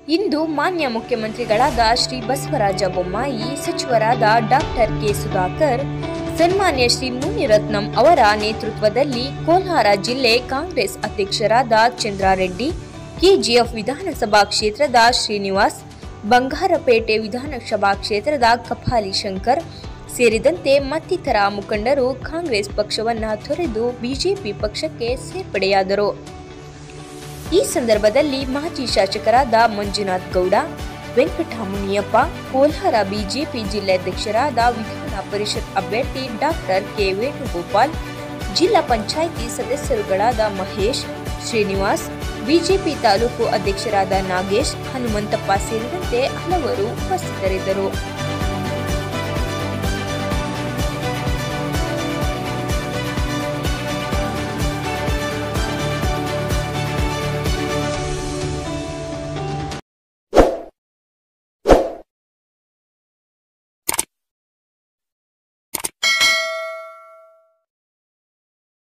ಇಂದು ಮಾನ್ಯ ಮುಖ್ಯಮಂತ್ರಿಗಳಾದ ಶ್ರೀ ಬಸವರಾಜ ಬೊಮ್ಮಾಯಿ ಸಚಿವರಾದ ಡಾಕ್ಟರ್ ಕೆ ಸುಧಾಕರ್ ಸನ್ಮಾನ್ಯ ಶ್ರೀ ಮುನಿರತ್ನಂ ಅವರ ನೇತೃತ್ವದಲ್ಲಿ ಕೋಲಾರ ಜಿಲ್ಲೆ ಕಾಂಗ್ರೆಸ್ ಅಧ್ಯಕ್ಷರಾದ ಚಂದ್ರಾರೆಡ್ಡಿ ಕೆಜಿಎಫ್ ವಿಧಾನಸಭಾ ಕ್ಷೇತ್ರದ ಶ್ರೀನಿವಾಸ್ ಬಂಗಾರಪೇಟೆ ವಿಧಾನಸಭಾ ಕ್ಷೇತ್ರದ ಕಪಾಲಿ ಶಂಕರ್ ಸೇರಿದಂತೆ ಮತ್ತಿತರ ಮುಖಂಡರು ಕಾಂಗ್ರೆಸ್ ಪಕ್ಷವನ್ನ ತೊರೆದು ಬಿಜೆಪಿ ಪಕ್ಷಕ್ಕೆ ಸೇರ್ಪಡೆಯಾದರು ಈ ಸಂದರ್ಭದಲ್ಲಿ ಮಾಜಿ ಶಾಸಕರಾದ ಮಂಜುನಾಥ್ ಗೌಡ ವೆಂಕಟಮುನಿಯಪ್ಪ ಕೋಲಾರ ಬಿಜೆಪಿ ಜಿಲ್ಲಾಧ್ಯಕ್ಷರಾದ ವಿಧಾನ ಪರಿಷತ್ ಅಭ್ಯರ್ಥಿ ಡಾಕ್ಟರ್ ಕೆ ವೇಣುಗೋಪಾಲ್ ಜಿಲ್ಲಾ ಪಂಚಾಯಿತಿ ಸದಸ್ಯರುಗಳಾದ ಮಹೇಶ್ ಶ್ರೀನಿವಾಸ್ ಬಿಜೆಪಿ ತಾಲೂಕು ಅಧ್ಯಕ್ಷರಾದ ನಾಗೇಶ್ ಹನುಮಂತಪ್ಪ ಸೇರಿದಂತೆ ಹಲವರು ಉಪಸ್ಥಿತರಿದ್ದರು